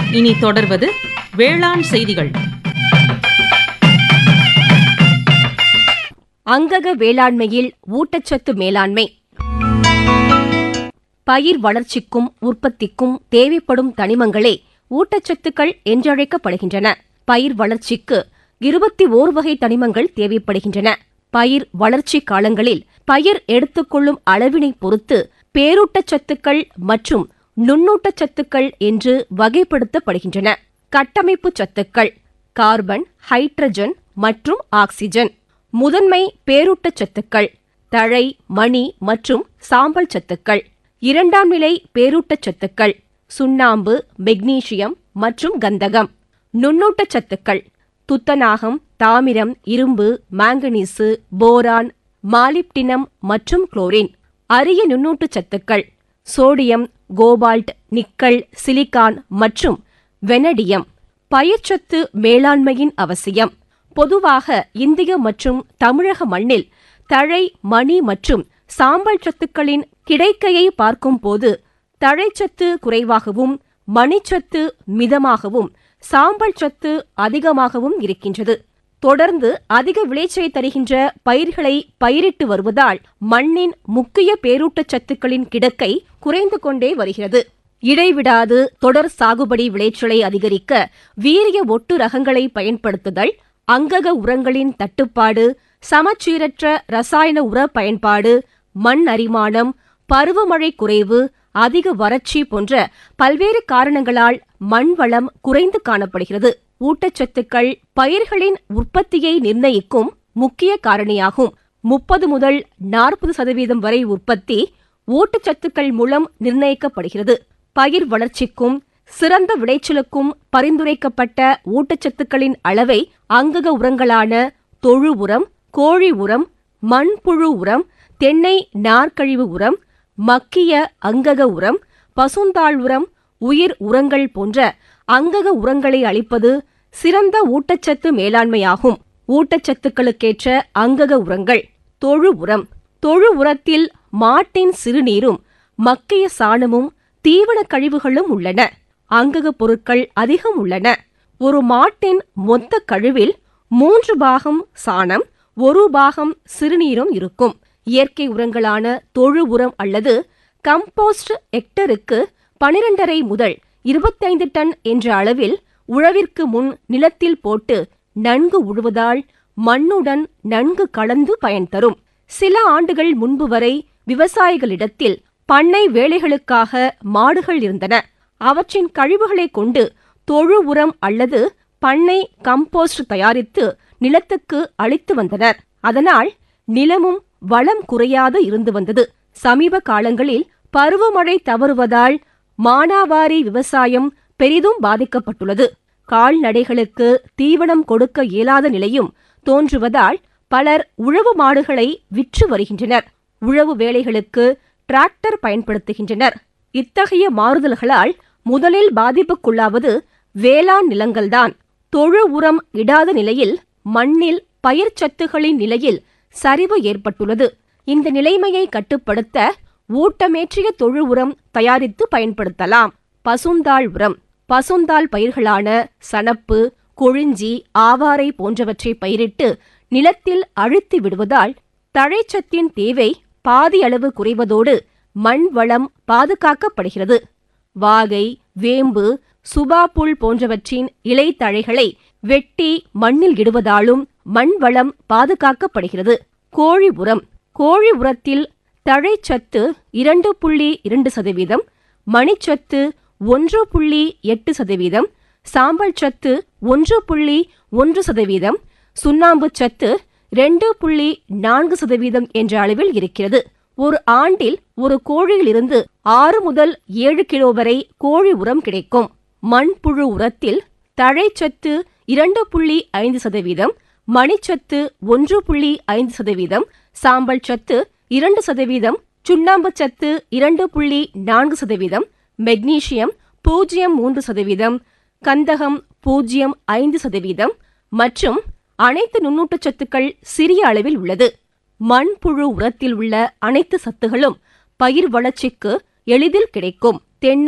இனி தொடர்வது வேளாண் செய்திகள் அங்கக வேளாண்மையில் ஊட்டச்சத்து மேலாண்மை பயிர் வளர்ச்சிக்கும் உற்பத்திக்கும் தேவைப்படும் தனிமங்களே ஊட்டச்சத்துக்கள் என்றழைக்கப்படுகின்றன பயிர் வளர்ச்சிக்கு இருபத்தி ஓர் வகை தனிமங்கள் தேவைப்படுகின்றன பயிர் வளர்ச்சி காலங்களில் பயிர் எடுத்துக்கொள்ளும் அளவினை பொறுத்து பேரூட்டச்சத்துக்கள் மற்றும் நுண்ணூட்டச்சத்துக்கள் என்று வகைப்படுத்தப்படுகின்றன கட்டமைப்பு சத்துக்கள் கார்பன் ஹைட்ரஜன் மற்றும் ஆக்சிஜன் முதன்மை பேரூட்டச்சத்துக்கள் தழை மணி மற்றும் சாம்பல் சத்துக்கள் இரண்டாம் நிலை பேரூட்டச்சத்துக்கள் சுண்ணாம்பு மெக்னீசியம் மற்றும் கந்தகம் நுண்ணூட்டச்சத்துக்கள் துத்தநாகம் தாமிரம் இரும்பு மாங்கனீசு போரான் மாலிப்டினம் மற்றும் குளோரின் அரிய நுண்ணூட்டச் சத்துக்கள் சோடியம் கோபால்ட் நிக்கல் சிலிகான் மற்றும் வெனடியம் பயிர்ச்சத்து மேலாண்மையின் அவசியம் பொதுவாக இந்திய மற்றும் தமிழக மண்ணில் தழை மணி மற்றும் சாம்பல் சத்துக்களின் கிடைக்கையை பார்க்கும்போது தழைச்சத்து குறைவாகவும் மணிச்சத்து மிதமாகவும் சாம்பல் சத்து அதிகமாகவும் இருக்கின்றது தொடர்ந்து அதிக விளைச்சலை தருகின்ற பயிர்களை பயிரிட்டு வருவதால் மண்ணின் முக்கிய பேரூட்டச்சத்துக்களின் கிடக்கை குறைந்து கொண்டே வருகிறது இடைவிடாது தொடர் சாகுபடி விளைச்சலை அதிகரிக்க வீரிய ஒட்டு ரகங்களை பயன்படுத்துதல் அங்கக உரங்களின் தட்டுப்பாடு சமச்சீரற்ற ரசாயன உர பயன்பாடு மண் அரிமானம் பருவமழை குறைவு அதிக வறட்சி போன்ற பல்வேறு காரணங்களால் மண் வளம் குறைந்து காணப்படுகிறது ஊட்டச்சத்துக்கள் பயிர்களின் உற்பத்தியை நிர்ணயிக்கும் முக்கிய காரணியாகும் முப்பது முதல் நாற்பது சதவீதம் வரை உற்பத்தி ஊட்டச்சத்துக்கள் மூலம் நிர்ணயிக்கப்படுகிறது பயிர் வளர்ச்சிக்கும் சிறந்த விளைச்சலுக்கும் பரிந்துரைக்கப்பட்ட ஊட்டச்சத்துக்களின் அளவை அங்கக உரங்களான தொழு உரம் கோழி உரம் மண்புழு உரம் தென்னை நார்க்கழிவு உரம் மக்கிய அங்கக உரம் பசுந்தாள் உரம் உயிர் உரங்கள் போன்ற அங்கக உரங்களை அளிப்பது சிறந்த ஊட்டச்சத்து மேலாண்மையாகும் ஊட்டச்சத்துக்களுக்கேற்ற அங்கக உரங்கள் தொழு உரம் தொழு உரத்தில் மாட்டின் சிறுநீரும் மக்கிய சாணமும் தீவன கழிவுகளும் உள்ளன அங்கக பொருட்கள் அதிகம் உள்ளன ஒரு மாட்டின் மொத்த கழிவில் மூன்று பாகம் சாணம் ஒரு பாகம் சிறுநீரும் இருக்கும் இயற்கை உரங்களான தொழு உரம் அல்லது கம்போஸ்ட் ஹெக்டருக்கு பனிரெண்டரை முதல் இருபத்தைந்து டன் என்ற அளவில் உழவிற்கு முன் நிலத்தில் போட்டு நன்கு உழுவதால் மண்ணுடன் நன்கு கலந்து பயன் தரும் சில ஆண்டுகள் முன்பு வரை விவசாயிகளிடத்தில் பண்ணை வேலைகளுக்காக மாடுகள் இருந்தன அவற்றின் கழிவுகளை கொண்டு தொழு உரம் அல்லது பண்ணை கம்போஸ்ட் தயாரித்து நிலத்துக்கு அளித்து வந்தனர் அதனால் நிலமும் வளம் குறையாது இருந்து வந்தது சமீப காலங்களில் பருவமழை தவறுவதால் மானாவாரி விவசாயம் பெரிதும் பாதிக்கப்பட்டுள்ளது கால்நடைகளுக்கு தீவனம் கொடுக்க இயலாத நிலையும் தோன்றுவதால் பலர் உழவு மாடுகளை விற்று வருகின்றனர் உழவு வேலைகளுக்கு டிராக்டர் பயன்படுத்துகின்றனர் இத்தகைய மாறுதல்களால் முதலில் பாதிப்புக்குள்ளாவது வேளாண் நிலங்கள்தான் தொழு உரம் இடாத நிலையில் மண்ணில் பயிர் சத்துகளின் நிலையில் சரிவு ஏற்பட்டுள்ளது இந்த நிலைமையை கட்டுப்படுத்த ஊட்டமேற்றிய தொழு உரம் தயாரித்து பயன்படுத்தலாம் பசுந்தாள் உரம் பசுந்தாள் பயிர்களான சணப்பு கொழிஞ்சி ஆவாரை போன்றவற்றை பயிரிட்டு நிலத்தில் அழுத்தி விடுவதால் தழைச்சத்தின் தேவை பாதி அளவு குறைவதோடு மண் வளம் பாதுகாக்கப்படுகிறது வாகை வேம்பு சுபாப்புல் போன்றவற்றின் இலைத்தழைகளை வெட்டி மண்ணில் இடுவதாலும் மண் வளம் பாதுகாக்கப்படுகிறது கோழி உரம் கோழி உரத்தில் தழைச்சத்து இரண்டு புள்ளி இரண்டு சதவீதம் மணிச்சத்து ஒன்று புள்ளி எட்டு சதவீதம் சாம்பல் சத்து ஒன்று புள்ளி ஒன்று சதவீதம் சுண்ணாம்பு சத்து ரெண்டு புள்ளி நான்கு சதவீதம் என்ற அளவில் இருக்கிறது ஒரு ஆண்டில் ஒரு கோழியிலிருந்து ஆறு முதல் ஏழு கிலோ வரை கோழி உரம் கிடைக்கும் மண்புழு உரத்தில் தழைச்சத்து இரண்டு புள்ளி ஐந்து சதவீதம் மணிச்சத்து ஒன்று புள்ளி ஐந்து சதவீதம் சாம்பல் சத்து இரண்டு சதவீதம் சுண்ணாம்பு சத்து இரண்டு புள்ளி நான்கு சதவீதம் மெக்னீசியம் பூஜ்ஜியம் மூன்று சதவீதம் கந்தகம் பூஜ்ஜியம் ஐந்து சதவீதம் மற்றும் அனைத்து நுண்ணூட்டச் சத்துக்கள் சிறிய அளவில் உள்ளது மண்புழு உரத்தில் உள்ள அனைத்து சத்துகளும் பயிர் வளர்ச்சிக்கு எளிதில் கிடைக்கும் தென்னை